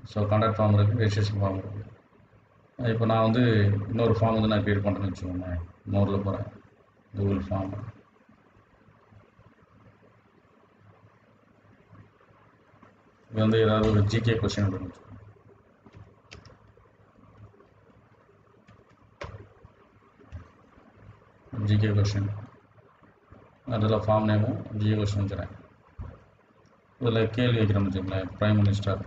So contact form இருக்குது registration form இருக்குது இப்போ நான் வந்து இன்னொரு ஃபார்ம் வந்து நான் க்ரியேட் பண்ணுறேன்னு வச்சுக்கோங்க மோரில் போகிறேன் கூகுள் ஃபார்ம் இது வந்து ஏதாவது ஒரு ஜிகே கொஸ்டின் அப்படின்னு வச்சுக்கோங்க ஜிகே கொஸ்டின் அதில் ஃபார்ம் நேமும் ஜிகே கொஸ்டின் வச்சுறேன் இதில் கேள்வி வைக்கிறோம்னு வச்சுக்கோங்களேன் prime minister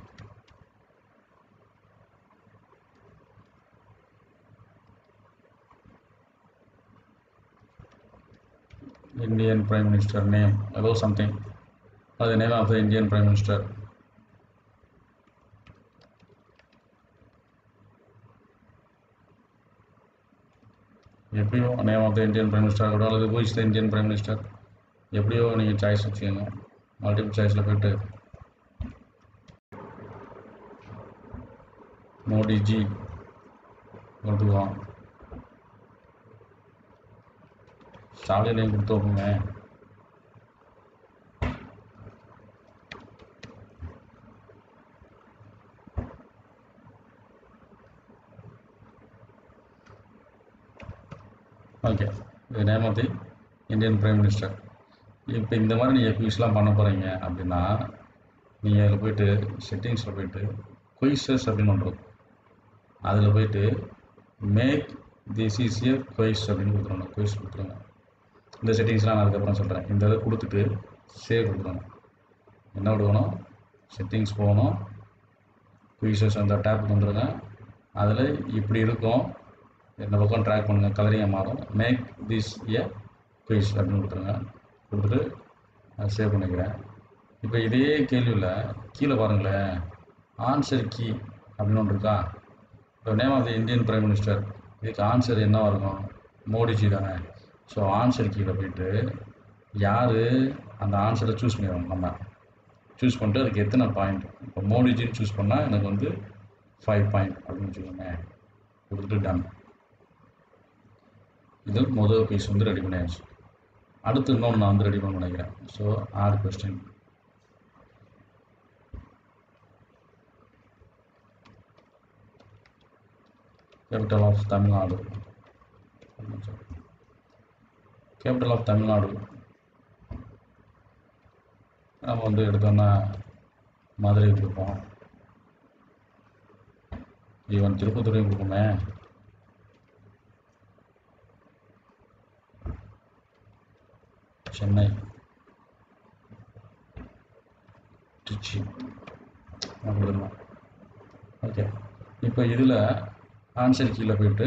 Indian Prime Minister name, although something, or the name of the Indian Prime Minister. எப்படியோ name of the Indian prime minister கூட அல்லது who is the Indian prime minister எப்படியோ நீங்கள் சாய்ஸ் வச்சுக்கோங்க மல்டிபிள் சாய்ஸில் போயிட்டு மோடிஜி கொடுத்துக்குவோம் ஸ்டாலினையும் கொடுத்து வைப்போங்க ஓகே இது name of the Indian prime minister இப்போ இந்த மாதிரி நீங்கள் குயிஸ்லாம் பண்ண போகிறீங்க அப்படின்னா நீங்கள் அதில் போயிட்டு செட்டிங்ஸில் போயிட்டு குயிஸஸ் அப்படின்னு ஒன்று இருக்கும் அதில் போயிட்டு make this is year quiz அப்படின்னு கொடுத்துருங்க குயிஸ் கொடுத்துருங்க இந்த செட்டிங்ஸ்லாம் நான் அதுக்கப்புறம் சொல்கிறேன் இந்த இதை கொடுத்துட்டு சேவ் கொடுத்துருங்க என்ன கொடுக்கணும் செட்டிங்ஸ் போகணும் குயிசஸ் அந்த டேப் வந்துடுங்க அதில் இப்படி இருக்கும் இந்த பக்கம் ட்ராக் பண்ணுங்கள் கலரிங்காக மாறும் மேக் திஸ் ஏ குயிஸ் அப்படின்னு கொடுத்துருங்க கொடுத்துட்டு நான் சேவ் பண்ணிக்கிறேன் இப்போ இதே கேள்வியில் கீழே பாருங்களேன் ஆன்சர் கீ அப்படின்னு ஒன்று இருக்கா இப்போ name of the Indian prime minister இதுக்கு ஆன்சர் என்னவா இருக்கும் மோடிஜி தானே ஸோ ஆன்சர் கீழே போயிட்டு யார் அந்த ஆன்சரை சூஸ் பண்ணிடுவோம் நம்ம சூஸ் பண்ணிட்டு அதுக்கு எத்தனை பாயிண்ட் இப்போ மோடிஜின்னு சூஸ் பண்ணால் எனக்கு வந்து ஃபைவ் பாயிண்ட் அப்படின்னு வச்சுக்கோங்க கொடுத்துட்டு டன் இது முதல் பீஸ் வந்து ரெடி பண்ணியாச்சு அடுத்து இன்னொன்று நான் வந்து ரெடி பண்ண நினைக்கிறேன் ஸோ ஆறு question capital of Tamil Nadu capital of Tamil Nadu நம்ம வந்து எடுத்தோன்னா மதுரை கொடுப்போம் ஈவன் திருப்பத்தூரையும் கொடுக்குமே சென்னை திருச்சி அப்படிதான் ஓகே இப்போ இதில் ஆன்சர் கீழே போயிட்டு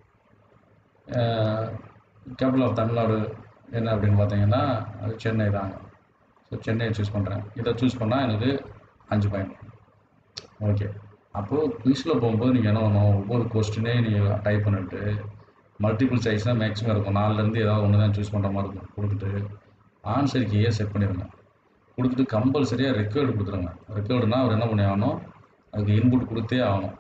கேபிட்டல் ஆஃப் தமிழ்நாடு என்ன அப்படின்னு பார்த்தீங்கன்னா அது சென்னை தாங்க ஸோ சென்னையை சூஸ் பண்ணுறேன் இதை சூஸ் பண்ணால் எனக்கு அஞ்சு பாயிண்ட் ஓகே அப்போது குயிஸில் போகும்போது நீங்கள் என்ன பண்ணணும் ஒவ்வொரு கொஸ்டினே நீங்கள் டைப் பண்ணிட்டு மல்டிபிள் சாய்ஸ் தான் மேக்ஸிமம் இருக்கும் நாலுலேருந்து ஏதாவது ஒன்று தான் சூஸ் பண்ணுற மாதிரி இருக்கும் கொடுத்துட்டு ஆன்சர் கீயே செட் பண்ணிடுங்க கொடுத்துட்டு கம்பல்சரியாக ரெக்கார்டு கொடுத்துருங்க ரெக்கார்டுனா அவர் என்ன பண்ணி ஆகணும் அதுக்கு இன்புட் கொடுத்தே ஆகணும்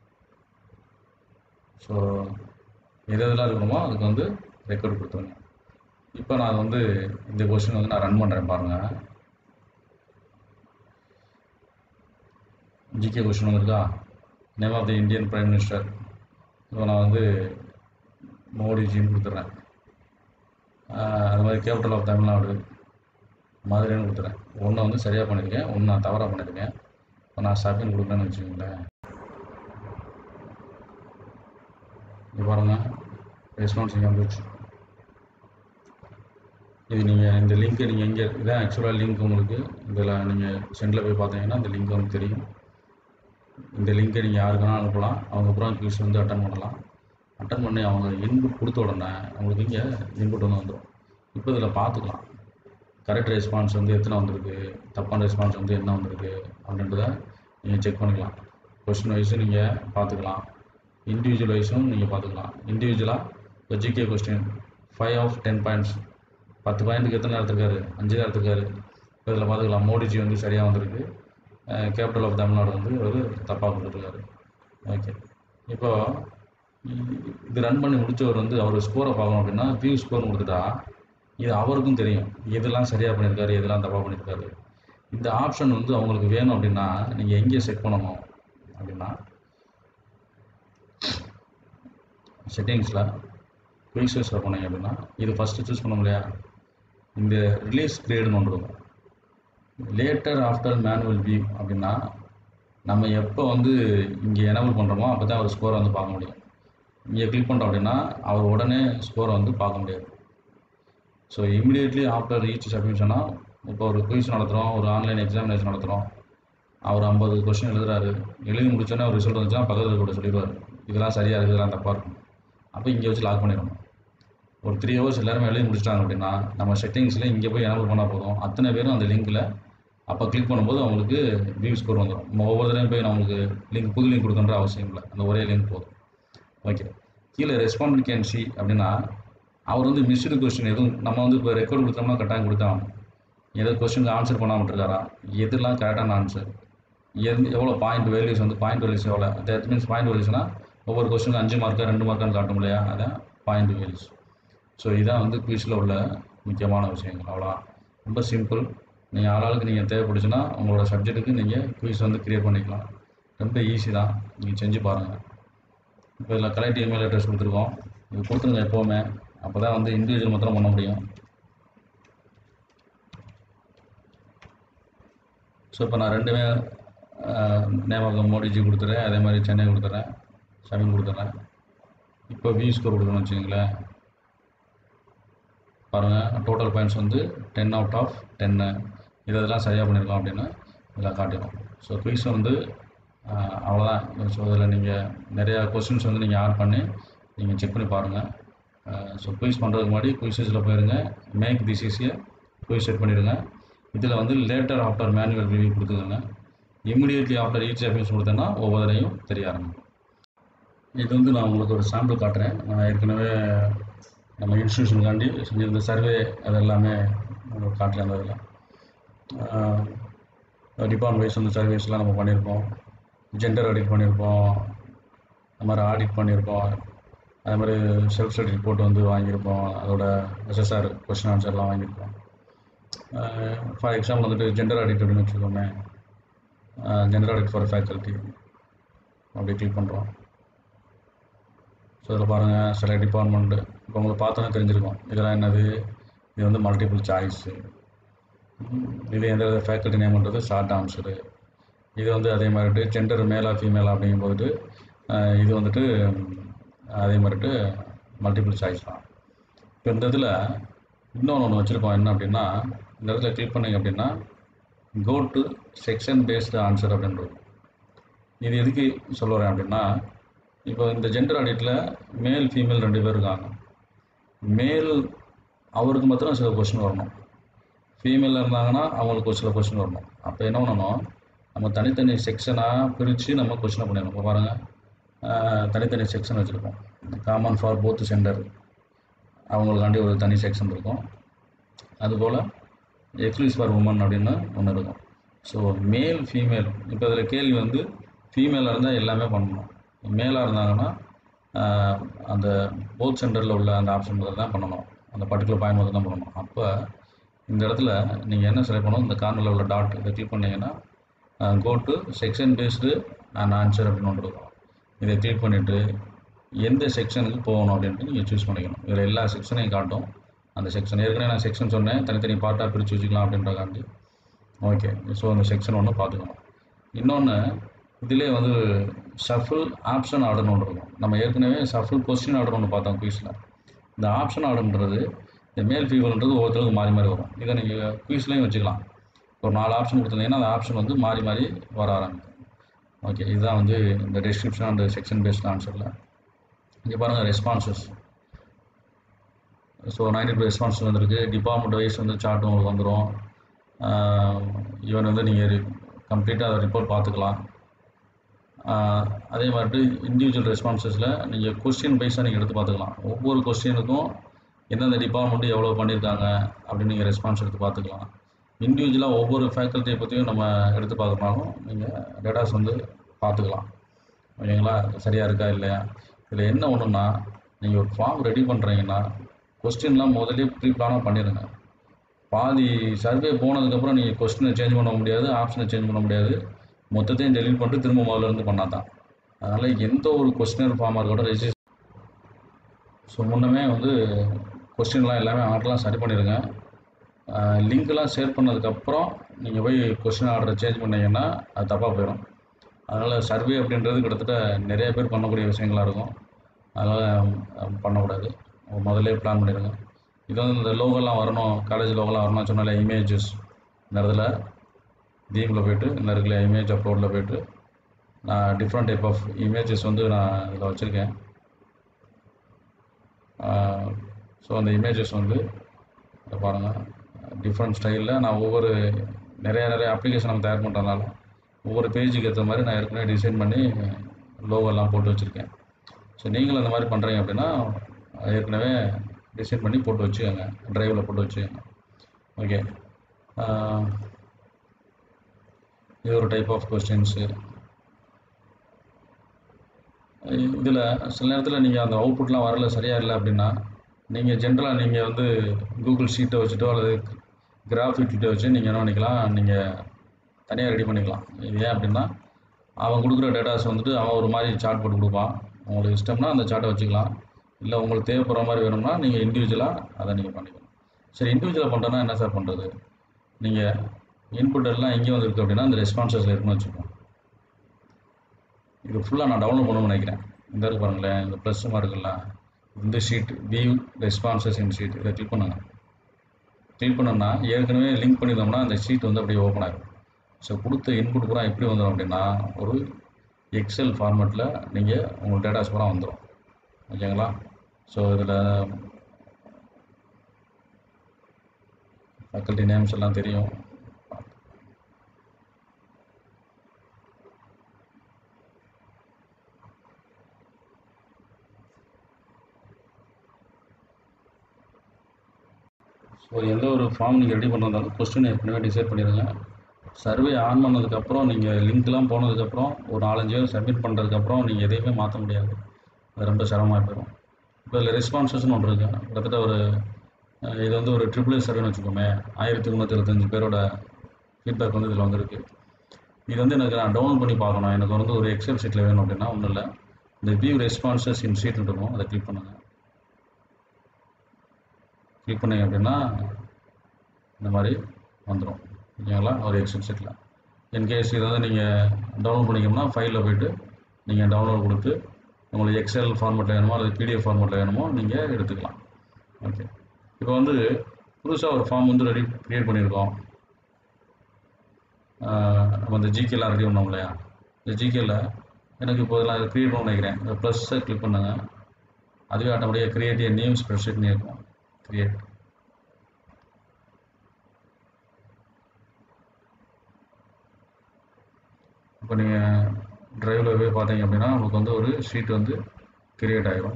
ஸோ எது எதெல்லாம் இருக்கணுமோ அதுக்கு வந்து ரெக்கார்டு கொடுத்துருங்க இப்போ நான் வந்து இந்த கொஸ்டின் வந்து நான் ரன் பண்ணுறேன் பாருங்கள் ஜிகே கொஸ்டின் வந்துருக்கா name of the Indian prime minister இப்போ நான் வந்து மோடிஜின்னு கொடுத்துட்றேன் அது மாதிரி கேபிட்டல் ஆஃப் தமிழ்நாடு மதுரைன்னு கொடுத்துறேன் ஒன்று வந்து சரியாக பண்ணியிருக்கேன் ஒன்று நான் தவறாக பண்ணியிருக்கேன் இப்போ நான் சபின் கொடுக்குறேன்னு வச்சுக்கோங்களேன் இது பாருங்கள் ரெஸ்பான்ஸ் இங்கே வந்துச்சு இது நீங்கள் இந்த லிங்க்கை நீங்கள் எங்கே இதான் ஆக்சுவலாக லிங்க் உங்களுக்கு இதில் நீங்கள் சென்டில் போய் பார்த்தீங்கன்னா இந்த லிங்க் வந்து தெரியும் இந்த லிங்க்கை நீங்கள் யாருக்குன்னா அனுப்பலாம் அவங்க அப்புறம் குவிஸ் வந்து அட்டன் பண்ணலாம் அட்டன் பண்ணி அவங்க இன்புட் கொடுத்த உடனே உங்களுக்கு இங்கே இன்புட் வந்து வந்துடும் இப்போ இதில் பார்த்துக்கலாம் கரெக்ட் ரெஸ்பான்ஸ் வந்து எத்தனை வந்திருக்கு தப்பான ரெஸ்பான்ஸ் வந்து என்ன வந்திருக்கு அப்படின்றத நீங்கள் செக் பண்ணிக்கலாம் கொஸ்டின் வைஸும் நீங்கள் பார்த்துக்கலாம் இண்டிவிஜுவல் வைஸும் நீங்கள் பார்த்துக்கலாம் இண்டிவிஜுவலாக இப்போ GK question five of ten points பத்து பாயிண்ட்டுக்கு எத்தனை எடுத்திருக்காரு அஞ்சு தான் எடுத்திருக்காரு இப்போ இதில் பார்த்துக்கலாம் மோடிஜி வந்து சரியாக வந்திருக்கு கேபிட்டல் ஆஃப் தமிழ்நாடு வந்து அவர் தப்பாக கொடுத்துருக்காரு ஓகே இப்போ இது ரன் பண்ணி முடிச்சவர் வந்து அவர் ஸ்கோரை பார்க்கணும் அப்படின்னா வியூ ஸ்கோர் கொடுத்துட்டா இது அவருக்கும் தெரியும் எதெல்லாம் சரியாக பண்ணியிருக்காரு எதெல்லாம் தப்பாக பண்ணியிருக்காரு இந்த ஆப்ஷன் வந்து அவங்களுக்கு வேணும் அப்படின்னா நீங்கள் எங்கே செட் பண்ணணும் அப்படின்னா செட்டிங்ஸில் குயிக்ஸஸில் போனீங்க அப்படின்னா இது ஃபஸ்ட்டு சூஸ் பண்ண முடியா இந்த ரிலீஸ் கிரேடுன்னு ஒன்று இருக்கும் லேட்டர் ஆஃப்டர் மேனுவல் வியூ அப்படின்னா நம்ம எப்போ வந்து இங்கே எனபிள் பண்ணுறோமோ அப்போ தான் அவர் ஸ்கோரை வந்து பார்க்க முடியும் இங்கே கிளிக் பண்ணுறோம் அப்படின்னா அவர் உடனே ஸ்கோரை வந்து பார்க்க முடியாது ஸோ இமிடியேட்லி ஆஃப்டர் ஈச் சப்மிஷனாக இப்போ ஒரு குயிஸ் நடத்துகிறோம் ஒரு ஆன்லைன் எக்ஸாமினேஷன் நடத்துகிறோம் அவர் ஐம்பது கொஸ்டின் எழுதுறாரு எழுதி முடிச்சோன்னே ஒரு ரிசல்ட் வந்துச்சுன்னா பக்கத்தில் கூட சொல்லிடுவார் இதெல்லாம் சரியாக இருக்குது இதெல்லாம் தப்பாக இருக்கும் அப்போ இங்கே வச்சு லாக் பண்ணிடணும் ஒரு த்ரீ ஹவர்ஸ் எல்லாருமே எழுதி முடிச்சிட்டாங்க அப்படின்னா நம்ம செட்டிங்ஸில் இங்கே போய் எனபிள் பண்ணால் போதும் அத்தனை பேரும் அந்த லிங்க்கில் அப்போ கிளிக் பண்ணும்போது அவங்களுக்கு வியூ ஸ்கோர் வந்துடும் நம்ம ஒவ்வொரு தடவையும் போய் நம்மளுக்கு லிங்க் புது லிங்க் கொடுக்கன்ற அவசியம் இல்லை அந்த ஒரே லிங்க் போதும் ஓகே கீழே ரெஸ்பாண்ட் கேன் சி அப்படின்னா அவர் வந்து மிஸ்டு கொஸ்டின் எதுவும் நம்ம வந்து இப்போ ரெக்கார்டு கொடுத்தோம்னா கட்டாயம் கொடுத்தாங்க ஏதோ கொஸ்டினுக்கு ஆன்சர் பண்ணாமல் இருக்காரா எதெல்லாம் கரெக்டான ஆன்சர் எது எவ்வளோ பாயிண்ட் வேல்யூஸ் வந்து பாயிண்ட் வேல்யூஸ் எவ்வளோ தட் மீன்ஸ் பாயிண்ட் வேல்யூஸ்னால் ஒவ்வொரு கொஸ்டினுக்கு அஞ்சு மார்க்கா ரெண்டு மார்க்கான்னு காட்டும் இல்லையா அதான் பாயிண்ட் வேல்யூஸ் ஸோ இதான் வந்து குவிஸில் உள்ள முக்கியமான விஷயங்கள் அவ்வளோ ரொம்ப சிம்பிள் நீங்கள் ஆளாளுக்கு நீங்கள் தேவைப்படுச்சுன்னா உங்களோட சப்ஜெக்ட்டுக்கு நீங்கள் குவிஸ் வந்து க்ரியேட் பண்ணிக்கலாம் ரொம்ப ஈஸி தான் நீங்கள் செஞ்சு பாருங்கள் இப்போ இதில் கலெக்ட் இமெயில் அட்ரஸ் கொடுத்துருக்கோம் இது கொடுத்துருங்க எப்போவுமே அப்போ தான் வந்து இண்டிவிஜுவல் மாத்திரம் பண்ண முடியும் ஸோ இப்போ நான் ரெண்டுமே நேமாக மோடிஜி கொடுத்துறேன் அதே மாதிரி சென்னை கொடுத்துட்றேன் சமீன் கொடுத்துட்றேன் இப்போ வி ஸ்கோர் கொடுக்கணும்னு வச்சுங்களேன் பாருங்கள் டோட்டல் பாயிண்ட்ஸ் வந்து டென் அவுட் ஆஃப் டென்னு இது இதெல்லாம் சரியாக பண்ணியிருக்கோம் அப்படின்னு இதெல்லாம் காட்டிடும் ஸோ குயிஸ் வந்து ஆஹ், அவ்வளோதான் ஸோ இதில் நீங்கள் நிறையா கொஸ்டின்ஸ் வந்து நீங்கள் ஆட் பண்ணி நீங்கள் செக் பண்ணி பாருங்கள் ஸோ குயிஸ் பண்ணுறதுக்கு முன்னாடி குயிஸஸில் போயிருங்க மேக் திஸ் ஈஸியாக குயிஸ் செட் பண்ணிடுங்க இதில் வந்து லேட்டர் ஆஃப்டர் மேனுவல் ரிவ்யூ கொடுத்துக்கோங்க இமிடியேட்லி ஆஃப்டர் ஈச் அபியன்ஸ் கொடுத்தேன்னா ஒவ்வொருத்தரையும் தெரிய ஆரம்பிக்கும் இது வந்து நான் உங்களுக்கு ஒரு சாம்பிள் காட்டுறேன் நான் ஏற்கனவே நம்ம இன்ஸ்டியூஷனுக்காண்டி செஞ்சிருந்த சர்வே அது எல்லாமே உங்களுக்கு காட்டுறேன் அந்த இதில் டிபார்ட்மெண்ட் வைஸ் வந்து சர்வீஸ்லாம் நம்ம பண்ணியிருப்போம் ஜெண்டர் ஆடிட் பண்ணியிருப்போம் அது மாதிரி ஆடிட் பண்ணியிருப்போம் அது மாதிரி செல்ஃப் ஸ்டடி ரிப்போர்ட் வந்து வாங்கியிருப்போம் அதோட எஸ்எஸ்ஆர் கொஸ்டின் ஆன்சர்லாம் வாங்கியிருப்போம் ஃபார் எக்ஸாம்பிள் வந்துட்டு ஜெண்டர் ஆடிட் அப்படின்னு வச்சுக்கோங்க ஜெண்டர் ஆடிட் ஃபார் ஃபேக்கல்ட்டி அப்படி கிளிக் பண்ணுறோம் ஸோ இதில் பாருங்கள் சில டிபார்ட்மெண்ட்டு இப்போ உங்களுக்கு பார்த்தோன்னே தெரிஞ்சிருக்கும் இதெல்லாம் என்னது இது வந்து மல்டிபிள் சாய்ஸு இது எந்த ஃபேக்கல்ட்டி நேம்ன்றது ஷார்ட் ஆன்சரு இது வந்து அதே மாதிரிட்டு ஜெண்டர் மேலா ஃபீமேலா அப்படிங்கும்போது அஹ், இது வந்துட்டு ம், அதே மாதிரிட்டு மல்டிபிள் சாய்ஸ் தான் இப்போ இந்த இதில் இன்னொன்று ஒன்று வச்சுருக்கோம் என்ன அப்படின்னா இந்த இடத்துல கிளிக் பண்ணீங்க அப்படின்னா go to section based answer அப்படின்றது இது எதுக்கு சொல்ல வரேன் அப்படின்னா இப்போ இந்த ஜெண்டர் ஆடிட்டில் மேல் ஃபீமேல் ரெண்டு பேர் இருக்காங்க மேல் அவருக்கு மாத்திரம் சில கொஸ்டின் வரணும் ஃபீமேலில் இருந்தாங்கன்னா அவங்களுக்கு ஒரு சில கொஸ்டின் வரணும் அப்போ என்ன பண்ணணும் நம்ம தனித்தனி செக்ஷனாக பிரித்து நம்ம கொஸ்டினை பண்ணிடணும் இப்போ பாருங்கள் தனித்தனி செக்ஷன் வச்சுருக்கோம் காமன் ஃபார் போத் சென்டர் அவங்களுக்காண்டி ஒரு தனி செக்ஷன் இருக்கும் அதுபோல் எக்ஸ்க்ளூஸ் ஃபார் உமன் அப்படின்னு ஒன்று இருக்கும் ஸோ மேல் ஃபீமேல் இப்போ இதில் கேள்வி வந்து ஃபீமேலாக இருந்தால் எல்லாமே பண்ணணும் மேலாக இருந்தாங்கன்னா ஆஹ், அந்த போத் சென்டரில் உள்ள அந்த ஆப்ஷன் முதல்ல தான் பண்ணணும் அந்த பர்டிகுலர் பாயிண்ட் முதல்ல தான் பண்ணணும் அப்போ இந்த இடத்துல நீங்கள் என்ன செலக்ட் பண்ணணும் இந்த கார்னரில் உள்ள டாட் இதை கிளிக் பண்ணீங்கன்னா go to section based and answer அப்படின்னு ஒன்று இருக்கும் இதை கிளிக் பண்ணிவிட்டு எந்த செக்ஷனுக்கு போகணும் அப்படின்ட்டு நீங்கள் சூஸ் பண்ணிக்கணும் இதில் எல்லா செக்ஷனையும் காட்டும் அந்த செக்ஷன் ஏற்கனவே நான் செக்ஷன் சொன்னேன் தனித்தனி பார்ட்டாக பிரித்து வச்சுக்கலாம் அப்படின்றக்காண்டி ஓகே ஸோ அந்த செக்ஷன் ஒன்று பார்த்துக்கணும் இன்னொன்று இதிலே வந்து ஷஃபிள் ஆப்ஷன் ஆர்டர்னு ஒன்று இருக்கும் நம்ம ஏற்கனவே ஷஃபிள் கொஸ்டின் ஆர்டர் ஒன்று பார்த்தோம் குயிஸில் இந்த ஆப்ஷன் ஆர்டர்ன்றது இந்த மேல் ஃபீவர்ன்றது ஒவ்வொருத்தருக்கு மாறி மாறி வரும் இதை நீங்கள் குயிஸ்லேயும் வச்சுக்கலாம் ஒரு நாலு ஆப்ஷன் கொடுத்துருந்தீங்கன்னா அந்த ஆப்ஷன் வந்து மாறி மாறி வர ஆரம்பிக்கும் ஓகே இதுதான் வந்து இந்த டிஸ்கிரிப்ஷன் அண்ட் செக்ஷன் பேஸ்ட் ஆன்சரில் இங்கே பாருங்கள் responses so ninety two response வந்திருக்கு டிபார்ட்மெண்ட் வைஸ் வந்து சார்ட் உங்களுக்கு வந்துடும் ஈவன் வந்து நீங்கள் கம்ப்ளீட்டாக அதை ரிப்போர்ட் பார்த்துக்கலாம் ஆஹ் அதே மாதிரி இண்டிவிஜுவல் ரெஸ்பான்சஸில் நீங்கள் கொஸ்டின் வைஸாக நீங்கள் எடுத்து பார்த்துக்கலாம் ஒவ்வொரு கொஸ்டினுக்கும் எந்தெந்த டிபார்ட்மெண்ட்டு எவ்வளோ பண்ணியிருக்காங்க அப்படின்னு நீங்கள் ரெஸ்பான்ஸ் எடுத்து பார்த்துக்கலாம் இண்டிவிஜுவலாக ஒவ்வொரு ஃபேக்கல்ட்டியை பற்றியும் நம்ம எடுத்து பார்க்கறனாலும் நீங்கள் டேட்டாஸ் வந்து பார்த்துக்கலாம் ஓகேங்களா சரியாக இருக்கா இல்லையா இதில் என்ன ஒன்றுன்னா நீங்கள் ஒரு ஃபார்ம் ரெடி பண்ணுறீங்கன்னா கொஸ்டின்லாம் முதல்லயே ப்ரீ பிளானாக பண்ணிடுங்க பாதி சர்வே போனதுக்கப்புறம் நீங்கள் கொஸ்டினை சேஞ்ச் பண்ண முடியாது ஆப்ஷனை சேஞ்ச் பண்ண முடியாது மொத்தத்தையும் டெலீட் பண்ணிட்டு திரும்ப முதல்ல இருந்து பண்ணால் தான் அதனால் எந்த ஒரு கொஸ்டினர் ஃபார்மாக இருக்கட்டும் ரெஜிஸ்டர் ஸோ முன்னமே வந்து கொஸ்டின்லாம் எல்லாமே ஆர்டர்லாம் சரி பண்ணிடுங்க லிங்க்லாம் ஷேர் பண்ணதுக்கப்புறம் நீங்கள் போய் கொஸ்டின் ஆர்டரை சேஞ்ச் பண்ணீங்கன்னா அது தப்பாக போயிடும் அதனால் சர்வே அப்படின்றது கிட்டத்தட்ட நிறைய பேர் பண்ணக்கூடிய விஷயங்களாக இருக்கும் அதனால் பண்ணக்கூடாது முதல்ல பிளான் பண்ணிடுங்க இது வந்து இந்த லோகோலாம் வரணும் காலேஜ் லோகோலாம் வரணும் சொன்னால இமேஜஸ் இந்த இடத்துல தீமில் போயிட்டு இந்த இருக்கிற இமேஜ் அப்லோடில் போயிட்டு நான் டிஃப்ரெண்ட் டைப் ஆஃப் இமேஜஸ் வந்து நான் இதில் வச்சுருக்கேன் ஸோ அந்த இமேஜஸ் வந்து இதை பாருங்கள் டிஃப்ரெண்ட் ஸ்டைலில் நான் ஒவ்வொரு நிறைய நிறைய அப்ளிகேஷன் நம்ம தயார் பண்ணுறதுனால ஒவ்வொரு பேஜுக்கு ஏற்ற மாதிரி நான் ஏற்கனவே டிசைன் பண்ணி லோகோலாம் போட்டு வச்சுருக்கேன் ஸோ நீங்களும் அந்த மாதிரி பண்ணுறீங்க அப்படின்னா ஏற்கனவே டிசைன் பண்ணி போட்டு வச்சுக்கோங்க ட்ரைவில் போட்டு வச்சுக்கோங்க ஓகே இது ஒரு டைப் ஆஃப் கொஸ்டின்ஸு இதில் சில நேரத்தில் நீங்கள் அந்த அவுட்புட்லாம் வரல சரியாக இல்லை அப்படின்னா நீங்கள் ஜென்ரலாக நீங்கள் வந்து கூகுள் ஷீட்டை வச்சுட்டோ அல்லது கிராஃபிக்கிட்ட வச்சு நீங்கள் என்ன பண்ணிக்கலாம் நீங்கள் தனியாக ரெடி பண்ணிக்கலாம் இது ஏன் அப்படின்னா அவன் கொடுக்குற டேட்டாஸ் வந்துட்டு அவன் ஒரு மாதிரி சார்ட் போட்டு கொடுப்பான் உங்களுக்கு இஷ்டம்னா அந்த சார்ட்டை வச்சுக்கலாம் இல்லை உங்களுக்கு தேவைப்படுற மாதிரி வேணும்னா நீங்கள் இண்டிவிஜுவலாக அதை நீங்கள் பண்ணிக்கலாம் சரி இண்டிவிஜுவலாக பண்ணுறோன்னா என்ன சார் பண்ணுறது நீங்கள் இன்புட் எல்லாம் எங்கே வந்துருக்கு அப்படின்னா அந்த ரெஸ்பான்சஸில் இருக்குன்னு வச்சுக்கோங்க இது ஃபுல்லாக நான் டவுன்லோட் பண்ணணும்னு நினைக்கிறேன் இந்த இருக்கு பாருங்களேன் இந்த ப்ளஸ் இருக்குல்ல இந்த sheet view responses in sheet இதை கிளிக் பண்ணுங்க கிளிக் பண்ணோம்னா ஏற்கனவே லிங்க் பண்ணியிருந்தோம்னா அந்த ஷீட் வந்து அப்படியே ஓப்பன் ஆகும் ஸோ கொடுத்த இன்புட் பூரா எப்படி வந்துடும் அப்படின்னா ஒரு எக்ஸல் ஃபார்மேட்டில் நீங்கள் உங்களுக்கு டேட்டாஸ் பூரா வந்துடும் ஓகேங்களா ஸோ இதில் ஃபேக்கல்ட்டி நேம்ஸ் எல்லாம் தெரியும் ஸோ எந்த ஒரு ஃபார்ம் நீங்கள் ரெடி பண்ணுறதாலும் கொஸ்டின் ஏற்கனவே டிசைட் பண்ணிடுங்க சர்வே ஆன் பண்ணதுக்கப்புறம் நீங்கள் லிங்க்லாம் போனதுக்கப்புறம் ஒரு நாலஞ்சு சப்மிட் பண்ணுறதுக்கப்புறம் நீங்கள் எதையுமே மாற்ற முடியாது அது ரொம்ப சிரமமாக போயிடும் இப்போ இதில் ரெஸ்பான்சஸ்னு ஒன்று இருக்குது கிட்டத்தட்ட ஒரு அஹ், இது வந்து ஒரு ட்ரிபிள் ஏ சர்வேன்னு வச்சுக்கோமே ஆயிரத்தி முந்நூற்றி இருபத்தஞ்சு பேரோட ஃபீட்பேக் வந்து இதில் வந்திருக்கு இது வந்து எனக்கு நான் டவுன்லோட் பண்ணி பார்க்கணும் எனக்கு வந்து ஒரு எக்ஸல் ஷீட்டில் வேணும் அப்படின்னா ஒன்றும் இல்லை இந்த வியூ ரெஸ்பான்சஸ் இன் ஷீட் இருக்கும் அதை கிளிக் பண்ணுங்கள் கிளிக் பண்ணீங்க அப்படின்னா இந்த மாதிரி வந்துடும் ஓகேங்களா ஒரு எக்ஸல் ஷீட்டில் இன்கேஸ் இதை வந்து நீங்கள் டவுன்லோட் பண்ணிக்கணும்னா ஃபைலில் போயிட்டு நீங்கள் டவுன்லோட் கொடுத்து உங்களுக்கு எக்ஸல் ஃபார்மேட்டில் வேணுமோ அல்லது பிடிஎஃப் ஃபார்மேட்டில் வேணுமோ நீங்கள் எடுத்துக்கலாம் ஓகே இப்போ வந்து புதுசாக ஒரு ஃபார்ம் வந்து ரெடி க்ரியேட் பண்ணியிருக்கோம் ஆஹ் நம்ம இந்த ஜிகேலாம் ரெடி பண்ணோம் இல்லையா இந்த ஜிகேல எனக்கு இப்போ இதெல்லாம் க்ரியேட் பண்ண நினைக்கிறேன் இந்த ப்ளஸ்ஸை கிளிக் பண்ணுங்க அதுவே ஆட்டோமேட்டிக்காக கிரியேட் ஏ நேம் ஸ்ப்ரெட்ஷீட்னு இருக்கும் கிரியேட் இப்போ நீங்கள் ட்ரைவில் போய் பார்த்தீங்க அப்படின்னா உங்களுக்கு வந்து ஒரு ஷீட் வந்து கிரியேட் ஆகிரும்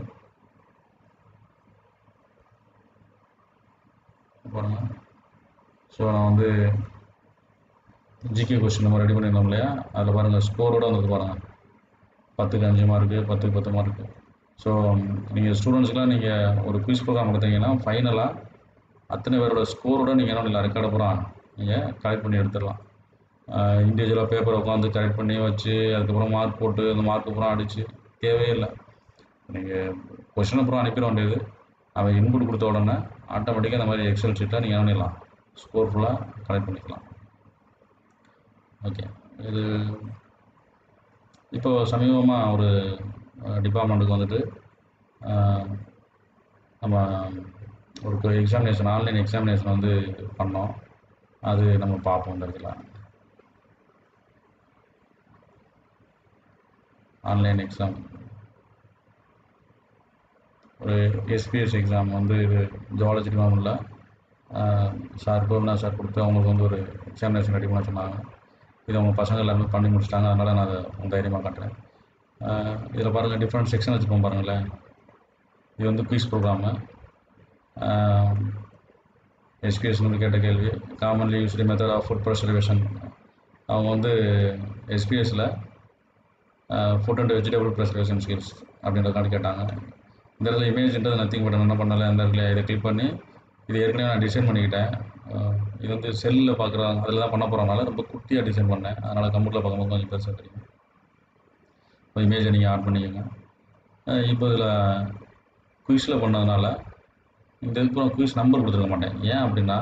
பாருங்க ஸோ நான் வந்து ஜிகே கொஸ்டின் நம்ம ரெடி பண்ணியிருந்தோம் இல்லையா அதில் பாருங்கள் ஸ்கோரோட வந்து பாருங்கள் பத்துக்கு அஞ்சு மார்க்கு பத்துக்கு பத்து மார்க்கு ஸோ நீங்கள் ஸ்டூடெண்ட்ஸ்க்குலாம் நீங்கள் ஒரு குவிஸ் ப்ரோக்ராம் கொடுத்தீங்கன்னா ஃபைனலாக அத்தனை பேரோட ஸ்கோரோட நீங்கள் என்ன பண்ணலாம் ரெக்கார்டை பூரா நீங்கள் கலெக்ட் பண்ணி எடுத்துடலாம் இண்டிவிஜுவலாக பேப்பரை உட்காந்து கலெக்ட் பண்ணி வச்சு அதுக்கப்புறம் மார்க் போட்டு அந்த மார்க் பூரா அடித்து தேவையே இல்லை நீங்கள் கொஷினை பூரா அனுப்பிட வேண்டியது அவன் இன்புட் கொடுத்த உடனே ஆட்டோமேட்டிக்காக இந்த மாதிரி எக்ஸல் ஷீட்டில் நீங்கள் என்ன பண்ணிடலாம் ஸ்கோர் ஃபுல்லாக கலெக்ட் பண்ணிக்கலாம் ஓகே இது இப்போ சமீபமாக ஒரு டிபார்ட்மெண்ட்டுக்கு வந்துட்டு அஹ், நம்ம ஒரு எக்ஸாமினேஷன் ஆன்லைன் எக்ஸாமினேஷன் வந்து பண்ணோம் அது நம்ம பார்ப்போம் இந்த இடத்துல ஆன்லைன் எக்ஸாம் ஒரு எஸ்பிஎஸ் எக்ஸாம் வந்து இது ஜுவாலஜி டிபார்ட்மெண்ட்டில் சார் கோவிந்தா சார் கொடுத்து அவங்களுக்கு வந்து ஒரு எக்ஸாமினேஷன் ரெடி பண்ண சொன்னாங்க இது அவங்க பசங்க எல்லாருமே பண்ணி முடிச்சிட்டாங்க அதனால் நான் அதை உங்க தைரியமாக காட்டுறேன் இதில் பாருங்கள் டிஃப்ரெண்ட் செக்ஷன் வச்சுப்போம் பாருங்களேன் இது வந்து குயிஸ் ப்ரோக்ராமு எஸ்பிஎஸ் வந்து கேட்ட கேள்வி commonly used method of food preservation அவங்க வந்து எஸ்பிஎஸ்சில் food and vegetable preservation skills அப்படின்றதுக்காண்டி கேட்டாங்க இந்த இடத்துல இமேஜ்ன்றது நத்திங் பட்டன் என்ன பண்ணல இந்த இடத்துல இதை கிளிக் பண்ணி இது ஏற்கனவே நான் டிசைன் பண்ணிக்கிட்டேன் இது வந்து செல்லில் பார்க்குறாங்க அதில் தான் பண்ண போகிறனால ரொம்ப குட்டியாக டிசைன் பண்ணேன் அதனால் கம்ப்யூட்டரில் பார்க்கும்போது கொஞ்சம் பெருசாக தெரியும் இப்போ இமேஜை நீங்கள் ஆட் பண்ணிக்கோங்க அஹ் இப்போ இதில் குயிஸில் பண்ணதுனால இந்த இதுக்கு குயிஸ் நம்பர் கொடுத்துருக்க மாட்டேன் ஏன் அப்படின்னா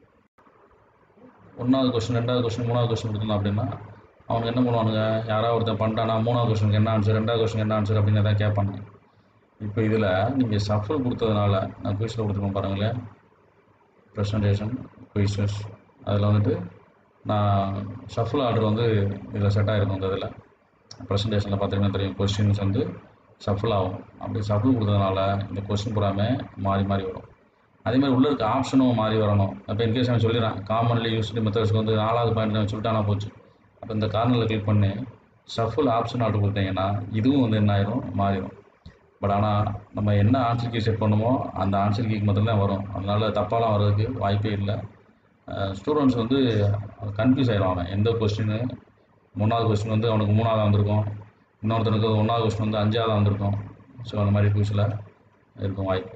ஒன்றாவது கொஸ்டின் ரெண்டாவது கொஸ்டின் மூணாவது கொஸ்டின் கொடுத்தோம் அப்படின்னா அவங்க என்ன பண்ணுவானுங்க யாராவது ஒருத்தன் பண்ணிட்டானா மூணாவது கொஸ்டினுக்கு என்ன ஆன்சர் ரெண்டாவது கொஸ்டின் என்ன ஆன்சர் அப்படின்னு எதாவது கேட்பாங்க இப்போ இதில் நீங்கள் சஃபர் கொடுத்ததுனால நான் குயிஸில் கொடுத்துருக்கோம் பாருங்களேன் ப்ரெசன்டேஷன் குயிஸஸ் அதில் வந்துட்டு நான் ஷஃபிள் ஆர்டர் வந்து இதில் செட் ஆகிருக்கும் இந்த இதில் ப்ரெசன்டேஷனில் பார்த்தீங்கன்னா தெரியும் கொஸ்டின்ஸ் வந்து ஷஃபிள் ஆகும் அப்படி ஷஃபிள் கொடுத்ததுனால இந்த கொஸ்டின் பூராமே மாறி மாறி வரும் அதே மாதிரி உள்ள இருக்க ஆப்ஷனும் மாறி வரணும் அப்போ இன்கேஸ் அவன் சொல்லிடுறான் காமன்லி யூஸ்டு மெத்தட்ஸ்க்கு வந்து நாலாவது பாயிண்ட் சொல்லிட்டானா போச்சு அப்போ இந்த கார்னரில் கிளிக் பண்ணி ஷஃபிள் ஆப்ஷன் ஆர்டர் கொடுத்தீங்கன்னா இதுவும் வந்து என்ன ஆயிரும் மாறிடும் பட் ஆனால் நம்ம என்ன ஆன்சர் கீ செட் பண்ணுமோ அந்த ஆன்சர் கீக்கு மட்டும்தான் வரும் அதனால் தப்பாலாம் வர்றதுக்கு வாய்ப்பே இல்லை ஸ்டூடெண்ட்ஸ் வந்து கன்ஃபியூஸ் ஆகிடும் அவன் எந்த கொஸ்டின் மூணாவது கொஸ்டின் வந்து அவனுக்கு மூணாவது வந்திருக்கும் இன்னொருத்தனுக்கு ஒன்றாவது கொஸ்டின் வந்து அஞ்சாவது வந்திருக்கும் ஸோ அந்த மாதிரி குவிஸில் இருக்கும் வாய்ப்பு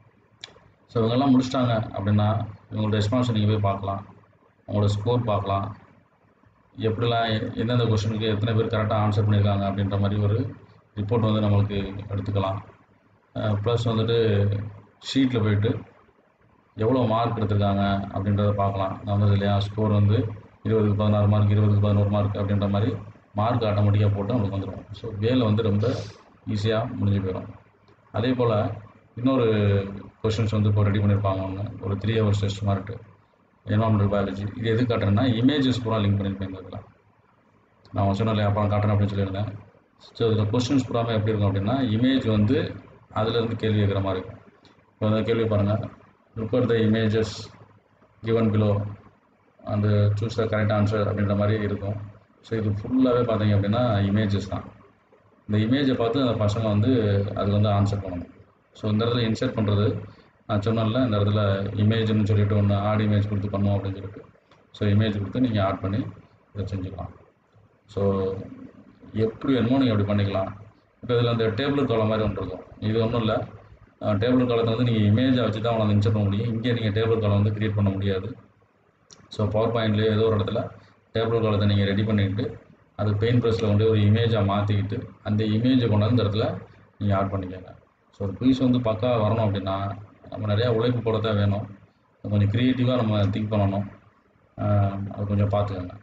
ஸோ இவங்கெல்லாம் முடிச்சிட்டாங்க அப்படின்னா இவங்களோட ரெஸ்பான்ஸை நீங்கள் போய் பார்க்கலாம் அவங்களோட ஸ்கோர் பார்க்கலாம் எப்படிலாம் எ- எந்தெந்த கொஸ்டினுக்கு எத்தனை பேர் கரெக்டாக ஆன்சர் பண்ணியிருக்காங்க அப்படின்ற மாதிரி ஒரு ரிப்போர்ட் வந்து நம்மளுக்கு எடுத்துக்கலாம் ப்ளஸ் வந்துட்டு ஷீட்டில் போயிட்டு எவ்வளோ மார்க் எடுத்திருக்காங்க அப்படின்றத பார்க்கலாம் நான் வந்து இல்லையா ஸ்கோர் வந்து இருபதுக்கு பதினாறு மார்க் இருபதுக்கு பதினோரு மார்க் அப்படின்ற மாதிரி மார்க் ஆட்டோமேட்டிக்காக போட்டு நம்மளுக்கு வந்துடும் ஸோ வேலை வந்து ரொம்ப ஈஸியாக முடிஞ்சு போயிடும் அதே போல் இன்னொரு கொஷின்ஸ் வந்து இப்போ ரெடி பண்ணியிருப்பாங்க ஒன்று ஒரு த்ரீ ஹவர்ஸ் டெஸ்ட் மார்ட்டு என்வாமெண்டல் பயாலஜி இது எது காட்டுறேன்னா இமேஜஸ் பூரா லிங்க் பண்ணியிருப்பேன் இந்த இதில் நான் சொன்னேன் அப்புறம் காட்டுறேன் அப்படின்னு சொல்லியிருந்தேன் ஸோ இதில் கொஸ்டின்ஸ் பூராமே எப்படி இருக்கும் அப்படின்னா இமேஜ் வந்து அதுலேருந்து கேள்வி கேட்குற மாதிரி இருக்கும் இப்போ அந்த கேள்வி பாருங்கள் look at the images given below அந்த சூஸ் த கரெக்ட் ஆன்சர் அப்படின்ற மாதிரி இருக்கும் ஸோ இது ஃபுல்லாகவே பார்த்தீங்க அப்படின்னா இமேஜஸ் தான் இந்த இமேஜை பார்த்து அந்த பசங்க வந்து அது வந்து ஆன்சர் பண்ணணும் ஸோ இந்த இடத்துல இன்சர்ட் பண்ணுறது நான் சொன்னேன்ல இந்த இடத்துல இமேஜ்னு சொல்லிட்டு ஒன்று ஆட் இமேஜ் கொடுத்து பண்ணுவோம் அப்படின்னு சொல்லிட்டு ஸோ இமேஜ் கொடுத்து நீங்கள் ஆட் பண்ணி இதை செஞ்சுக்கலாம் ஸோ எப்படி வேணுமோ நீங்கள் அப்படி பண்ணிக்கலாம் இப்போ இதில் அந்த டேபிள் காலம் மாதிரி ஒன்று இருக்கும் இது ஒன்றும் இல்லை டேபிள் காலத்தை வந்து நீங்கள் இமேஜை வச்சு தான் அவனை இன்சர்ட் பண்ண முடியும் இங்கே நீங்கள் டேபிள் காலம் வந்து க்ரியேட் பண்ண முடியாது ஸோ பவர் பாயிண்ட்லேயே ஏதோ ஒரு இடத்துல டேபிள் காலத்தை நீங்கள் ரெடி பண்ணிக்கிட்டு அது பெயிண்ட் ப்ரெஸ்ஸில் வந்து ஒரு இமேஜாக மாற்றிக்கிட்டு அந்த இமேஜை கொண்டாந்து இந்த இடத்துல நீங்கள் ஆட் பண்ணிக்கோங்க ஸோ ஒரு பீஸ் வந்து பக்கா வரணும் அப்படின்னா நம்ம நிறையா உழைப்பு போட தான் வேணும் கொஞ்சம் க்ரியேட்டிவாக நம்ம திங்க் பண்ணணும் ஆஹ் அது கொஞ்சம் பார்த்துக்கோங்க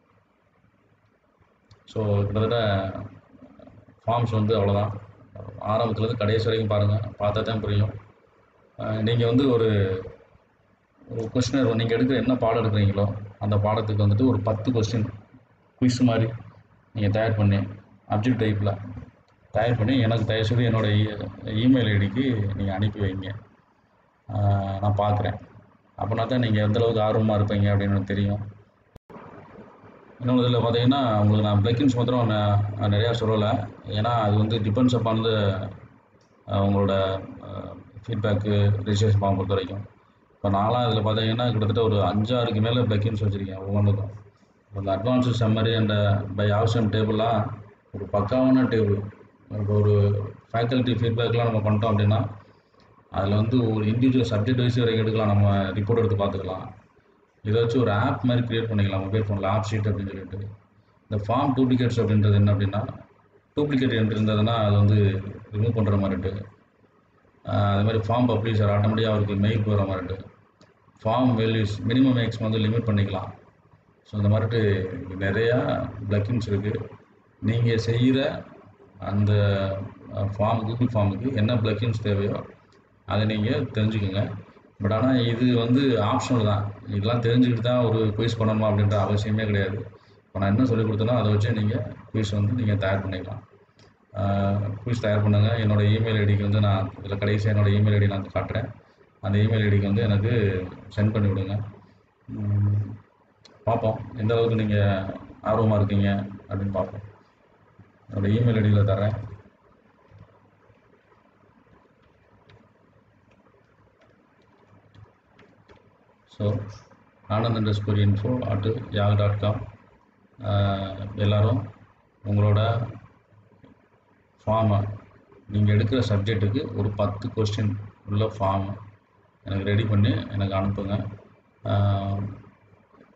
ஸோ கிட்டத்தட்ட ஃபார்ம்ஸ் வந்து அவ்வளோதான் ஆரம்பத்துலேருந்து கடைசி வரைக்கும் பாருங்கள் பார்த்தா தான் புரியும் நீங்கள் வந்து ஒரு ஒரு கொஸ்டினர் நீங்கள் எடுக்கிற என்ன பாடம் எடுக்கிறீங்களோ அந்த பாடத்துக்கு வந்துட்டு ஒரு பத்து கொஸ்டின் குவிஸ் மாதிரி நீங்கள் தயார் பண்ணி அப்ஜெக்ட் டைப்பில் தயார் பண்ணி எனக்கு தயவு செய்து என்னோடய இமெயில் ஐடிக்கு நீங்கள் அனுப்பி வைங்க ஆஹ் நான் பார்க்குறேன் அப்படின்னா தான் நீங்கள் எந்த அளவுக்கு ஆர்வமாக இருப்பீங்க அப்படின்னு எனக்கு தெரியும் இன்னொரு இதில் பார்த்தீங்கன்னா உங்களுக்கு நான் பிளக்கின்ஸ் மாத்திரம் நான் நான் நிறையா சொல்லலை ஏன்னா அது வந்து டிபெண்ட்ஸ் அப்பான் த உங்களோட ஃபீட்பேக்கு ரிஜிஸ்ட்ரேஷன் ஃபார்ம் பொறுத்த வரைக்கும் இப்போ நான்லாம் இதில் பார்த்தீங்கன்னா கிட்டத்தட்ட ஒரு அஞ்சாறுக்கு மேலே பிளக்கின்ஸ் வச்சுருக்கேன் ஒவ்வொன்றுக்கும் அந்த advance summary and buy option டேபிள்லாம் ஒரு பக்காவான டேபிள் இப்போ ஒரு ஃபேக்கல்ட்டி ஃபீட்பேக்லாம் நம்ம பண்ணிட்டோம் அப்படின்னா அதில் வந்து ஒரு இண்டிவிஜுவல் சப்ஜெக்ட் வைஸ் வரைக்கும் எடுக்கலாம் நம்ம ரிப்போர்ட் எடுத்து பார்த்துக்கலாம் இதை வச்சு ஒரு ஆப் மாதிரி க்ரியேட் பண்ணிக்கலாம் மொபைல் ஃபோனில் ஆப் ஷீட் அப்படின்னு சொல்லிட்டு இந்த ஃபார்ம் டூப்ளிகேட்ஸ் அப்படின்றது என்ன அப்படின்னா டூப்ளிகேட் என்ட்ரி இருந்ததுன்னா அது வந்து ரிமூவ் பண்ணுற மாதிரிட்டு அது மாதிரி ஃபார்ம் பப்ளிஷர் ஆட்டோமேட்டிக்காக அவருக்கு மெயில் போகிற மாதிரிட்டு ஃபார்ம் வேல்யூஸ் மினிமம் மேக்ஸ் வந்து லிமிட் பண்ணிக்கலாம் ஸோ இந்த மாதிரிட்டு நிறையா பிளக்கிங்ஸ் இருக்குது நீங்கள் செய்கிற அந்த ஃபார்ம் கூகுள் ஃபார்முக்கு என்ன பிளக்கிங்ஸ் தேவையோ அதை நீங்கள் தெரிஞ்சுக்கோங்க பட் ஆனால் இது வந்து ஆப்ஷனல் தான் இதெல்லாம் தெரிஞ்சுக்கிட்டு தான் ஒரு குயிஸ் பண்ணணுமா அப்படின்ற அவசியமே கிடையாது இப்போ நான் என்ன சொல்லி கொடுத்தனோ அதை வச்சு நீங்கள் குயிஸ் வந்து நீங்கள் தயார் பண்ணிக்கலாம் குயிஸ் தயார் பண்ணுங்கள் என்னோடய இமெயில் ஐடிக்கு வந்து நான் இதில் கடைசியாக என்னோடய இமெயில் ஐடி நான் காட்டுறேன் அந்த இமெயில் ஐடிக்கு வந்து எனக்கு சென்ட் பண்ணி விடுங்க உம், பார்ப்போம் எந்த அளவுக்கு நீங்கள் ஆர்வமாக இருக்கீங்க அப்படின்னு பார்ப்போம் என்னோடய இமெயில் ஐடியில் தரேன் so Anand underscore info at yak dot com எல்லோரும் உங்களோட ஃபார்மை நீங்கள் எடுக்கிற சப்ஜெக்ட்டுக்கு ஒரு பத்து கொஸ்டின் உள்ள ஃபார்ம் எனக்கு ரெடி பண்ணி எனக்கு அனுப்புங்க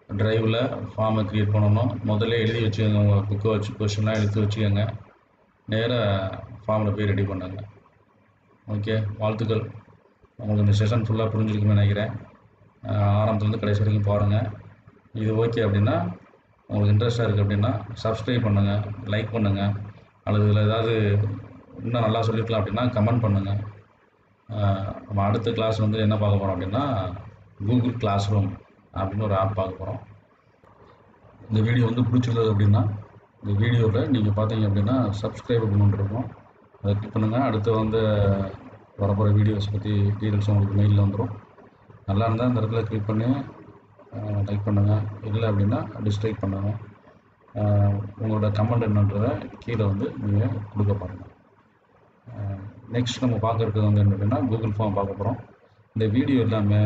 ட்ரைவில் ஃபார்மை க்ரியேட் பண்ணணும் முதல்ல எழுதி வச்சுக்கோங்க உங்கள் புக்கை வச்சு கொஷின்லாம் எடுத்து வச்சுக்கோங்க நேராக ஃபார்மில் போய் ரெடி பண்ணுங்க ஓகே வாழ்த்துக்கள் உங்களுக்கு இந்த செஷன் ஃபுல்லாக புரிஞ்சிருக்குன்னு நினைக்கிறேன் அஹ் ஆரம்பத்துலேருந்து கடைசி வரைக்கும் பாருங்கள் இது ஓகே அப்படின்னா உங்களுக்கு இன்ட்ரெஸ்ட்டாக இருக்குது அப்படின்னா சப்ஸ்கிரைப் பண்ணுங்கள் லைக் பண்ணுங்கள் அல்லது இதில் ஏதாவது இன்னும் நல்லா சொல்லியிருக்கலாம் அப்படின்னா கமெண்ட் பண்ணுங்கள் நம்ம அடுத்த கிளாஸ் வந்து என்ன பார்க்க போகிறோம் அப்படின்னா கூகுள் கிளாஸ் ரூம் அப்படின்னு ஒரு ஆப் பார்க்க போகிறோம் இந்த வீடியோ வந்து பிடிச்சிருந்தது அப்படின்னா இந்த வீடியோவில் நீங்கள் பார்த்தீங்க அப்படின்னா சப்ஸ்கிரைப் அப்படின்னு இருக்கும் அதை கிளிக் பண்ணுங்கள் அடுத்து வந்து வரப்போகிற வீடியோஸ் பற்றி டீட்டெயில்ஸ் உங்களுக்கு மெயிலில் வந்துடும் நல்லா இருந்தால் இந்த இடத்துல கிளிக் பண்ணி லைக் பண்ணுங்கள் இல்லை அப்படின்னா டிஸ்லைக் பண்ணுங்கள் அஹ் உங்களோட கமெண்ட் என்னன்றதை கீழே வந்து நீங்கள் கொடுக்க பாருங்கள் நெக்ஸ்ட் நம்ம பார்க்க இருக்கிறது வந்து என்ன அப்படின்னா கூகுள் ஃபார்ம் பார்க்க போகிறோம் இந்த வீடியோ எல்லாமே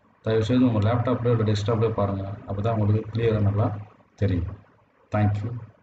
தயவுசெய்து உங்கள் லேப்டாப்லேயோ இல்லை டெஸ்க்டாப்லேயோ பாருங்கள் அப்போ தான் உங்களுக்கு கிளியராக நல்லா தெரியும் தேங்க்யூ